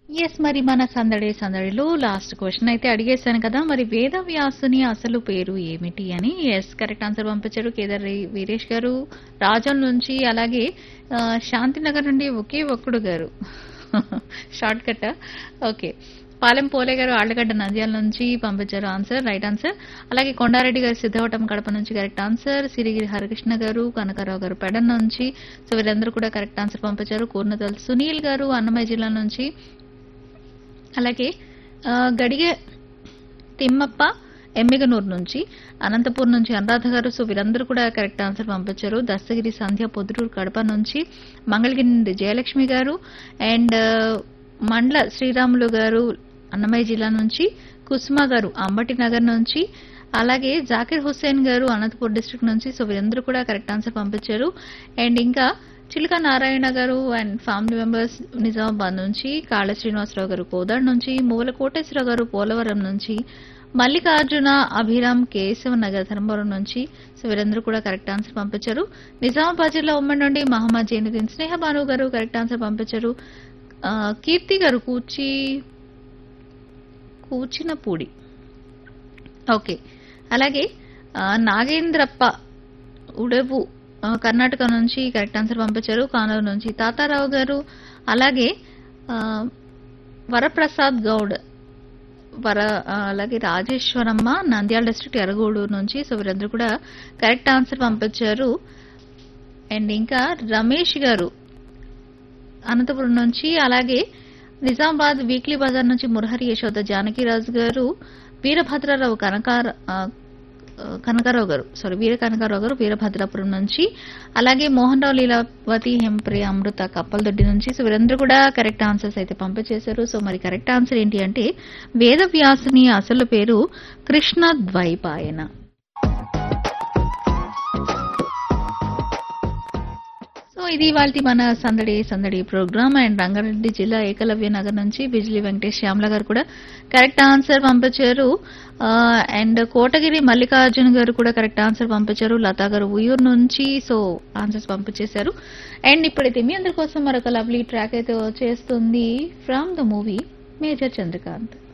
yes మరి మన సందడి సందడిలో లాస్ట్ క్వశ్చన్ అయితే అడిగేశాను కదా మరి వేదవ్యాసుని అసలు పేరు ఏమిటి అని ఎస్ కరెక్ట్ ఆన్సర్ పంపించారు కేదార్ వీరేష్ గారు రాజం నుంచి అలాగే ఆ, శాంతినగర్ నుండి ఒకే ఒక్కడు గారు షార్ట్ కట్ ఓకే పాలెం పోలే గారు ఆళ్లగడ్డ నంద్యాల నుంచి పంపించారు ఆన్సర్ రైట్ ఆన్సర్ అలాగే కొండారెడ్డి గారు సిద్ధవటం కడప నుంచి కరెక్ట్ ఆన్సర్ సిరిగిరి హరికృష్ణ గారు కనకారావు గారు పెడన్ నుంచి సో వీరందరూ కూడా కరెక్ట్ ఆన్సర్ పంపించారు కూర్నతల్ సునీల్ గారు అన్నమయ్య జిల్లా నుంచి అలాగే ఆ, గడిగే తిమ్మప్ప ఎమ్మిగనూరు నుంచి అనంతపూర్ నుంచి అనురాధ గారు సో వీరందరూ కూడా కరెక్ట్ ఆన్సర్ పంపించారు దస్తగిరి సంధ్య పొద్దుటూరు కడప నుంచి మంగళగిరి నుండి జయలక్ష్మి గారు అండ్ మండల శ్రీరాములు గారు అన్నమయ్య జిల్లా నుంచి కుసుమ గారు అంబటి నగర్ నుంచి అలాగే జాకిర్ హుస్సేన్ గారు అనంతపూర్ డిస్ట్రిక్ట్ నుంచి సో వీరందరూ కూడా కరెక్ట్ ఆన్సర్ పంపించారు అండ్ ఇంకా చిలుక నారాయణ గారు అండ్ ఫ్యామిలీ మెంబర్స్ నిజామాబాద్ నుంచి కాళ శ్రీనివాసరావు గారు కోదాడ్ నుంచి మూల కోటేశ్వరరావు గారు పోలవరం నుంచి మల్లికార్జున అభిరామ్ కేశవ నగర్ ధర్మవరం నుంచి సో వీరందరూ కూడా కరెక్ట్ ఆన్సర్ పంపించారు నిజామాబాద్ జిల్లా ఉమ్మడి నుండి మహమ్మద్ జైనుద్దీన్ స్నేహ భాను గారు కరెక్ట్ ఆన్సర్ పంపించారు ఆ, కీర్తి గారు కూచి కూచినపూడి ఓకే అలాగే ఆ, నాగేంద్రప్ప ఉడెవు ఆ, కర్ణాటక నుంచి కరెక్ట్ ఆన్సర్ పంపించారు కానూరు నుంచి తాతారావు గారు అలాగే ఆ, వరప్రసాద్ గౌడ్ వర ఆ, అలాగే రాజేశ్వరమ్మ నంద్యాల డిస్ట్రిక్ట్ ఎరగూడూరు నుంచి సో వీరందరూ కూడా కరెక్ట్ ఆన్సర్ పంపించారు అండ్ ఇంకా రమేష్ గారు అనంతపురం నుంచి అలాగే నిజామాబాద్ వీక్లీ బజార్ నుంచి మురహరి యశోద జానకిరాజు గారు వీరభద్రరావు కనకార ఆ, ఆ, కనకారావు గారు సారీ వీర కనకారావు గారు వీరభద్రాపురం నుంచి అలాగే మోహన్ రావు లీలావతి హెంప్రి అమృత కప్పలదొడ్డి నుంచి సో వీరందరూ కూడా కరెక్ట్ ఆన్సర్స్ అయితే పంపించేశారు సో మరి కరెక్ట్ ఆన్సర్ ఏంటి అంటే వేదవ్యాసుని అసలు పేరు కృష్ణ ద్వైపాయన సో ఇది వాళ్ళ మన సందడి సందడి ప్రోగ్రామ్ అండ్ రంగారెడ్డి జిల్లా ఏకలవ్య నగర్ నుంచి బిజ్లీ వెంకటేష్ శ్యామల గారు కూడా కరెక్ట్ ఆన్సర్ పంపించారు ఆ, అండ్ కోటగిరి మల్లికార్జున్ గారు కూడా కరెక్ట్ ఆన్సర్ పంపించారు లతా గారు ఉయ్యూరు నుంచి సో ఆన్సర్స్ పంపించేశారు అండ్ ఇప్పుడైతే మీ అందరి కోసం మరొక లవ్లీ ట్రాక్ అయితే వచ్చేస్తుంది from the movie Major Chandrakant